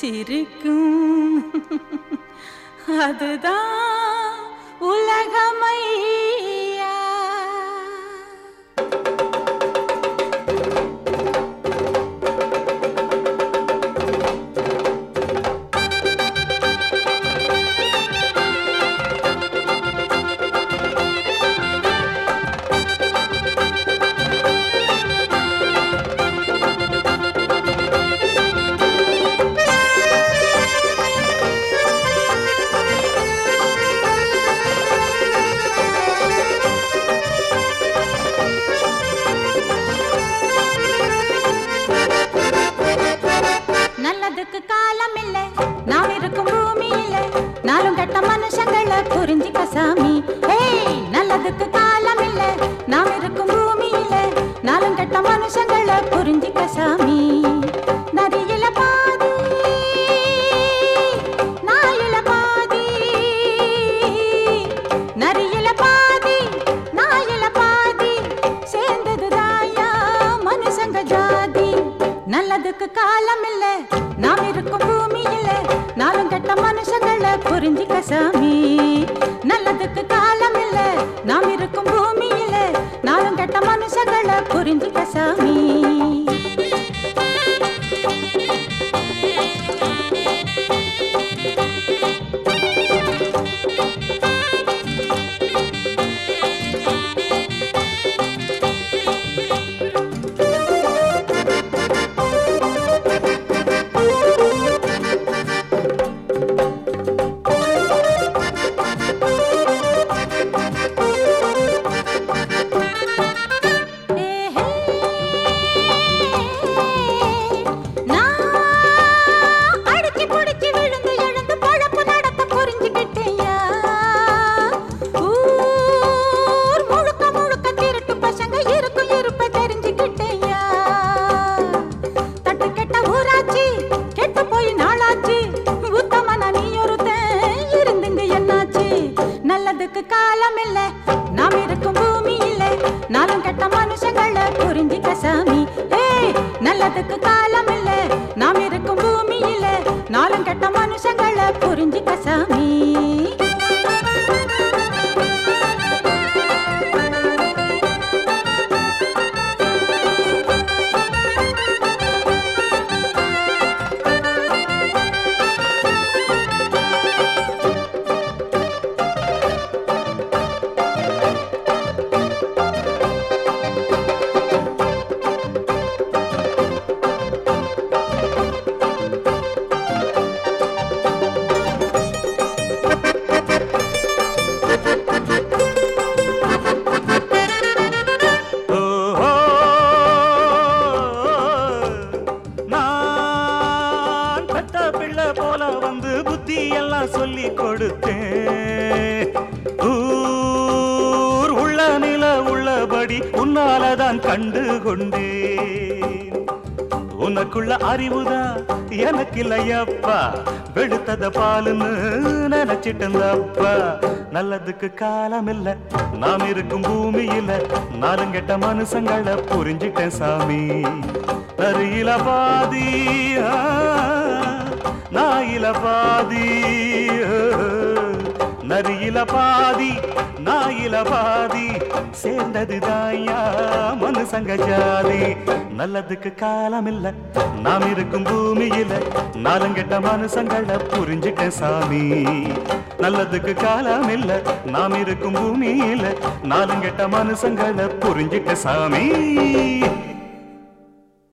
சிரிக்கும் அதுதான் உலகமையா நல்லதுக்கு காலம் இல்ல நாம் இருக்கும் பூமி இல்ல நாளும் கட்ட மனுஷங்கள புரிஞ்சுக்க சாமி ஏய் நல்லதுக்கு காலம் இல்ல நாம் இருக்கும் பூமி இல்ல நாளும் கட்ட மனுஷங்கள புரிஞ்சுக்க சாமி நரியில பாதி நாயில பாதி நரியில பாதி நாயில பாதி சேர்ந்தது தாயா மனுஷங்க ஜாதி நல்லதுக்கு காலம் இல்ல நாம் இருக்கும் பூமி இல்ல நாளும் கெட்ட மனுஷங்கள புரிஞ்சுக்க சாமி நல்லதுக்கு காலம் இல்ல நாம் இருக்கும் பூமி இல்ல நாளும் கெட்ட மனுஷங்கள புரிஞ்சுக்க சாமி நான் அடிச்சு புடிச்சு விழுந்து எழுந்து பொழப்பு நடத்த புரிஞ்சுக்கிட்டேயா ஊர் முழுக்க முழுக்க திருட்டு பசங்க இருக்கும் இருப்ப தெரிஞ்சுக்கிட்டேயா தட்டு கெட்ட ஊராச்சு கெட்டு போய் நாளாச்சு உத்தமனா நீ ஒருத்தன் இருந்துங்க என்னாச்சு நல்லதுக்கு காலம் இல்ல நாம் இருக்கும் பூமி இல்ல நாளும் கெட்ட மனுஷங்கள புரிஞ்சுக்க சாமி ஏய் நல்லதுக்கு காலம் இல்ல நாம் இருக்கும் பூமி இல்ல நாளும் கெட்ட மனுஷங்கள புரிஞ்சுக்க சாமி ஓஹோ, நான் பெத்த பிள்ளை போல வந்து புத்தி எல்லாம் சொல்லி கொடுத்தேன் ஊர் உள்ள நில உள்ளபடி உன்னாலதான் கண்டு கொண்டேன் உனக்குள்ள அறிவுதான் எனக்கு இல்லையப்பா வெளுத்தத பாலுன்னு நினைச்சிட்டப்பா நல்லதுக்கு காலம் இல்ல நாம் இருக்கும் பூமி இல்ல நாலுங்கெட்ட மனுஷங்கள புரிஞ்சிட்டேன் சாமி நரியில பாதி ஆ, நாயில பாதி ஆ, நரியில பாதி நாயில பாதி சேர்ந்தது தாயா மனுசங்க ஜாதி நல்லதுக்கு காலம் இல்ல நாம் இருக்கும் பூமியில நாலங்கெட்ட மனுசங்கள புரிஞ்சுட்டேன் சாமி நல்லதுக்கு காலம் இல்ல நாம் இருக்கும் பூமியில நாலங்கெட்ட மனுசங்கள புரிஞ்சுட்ட சாமி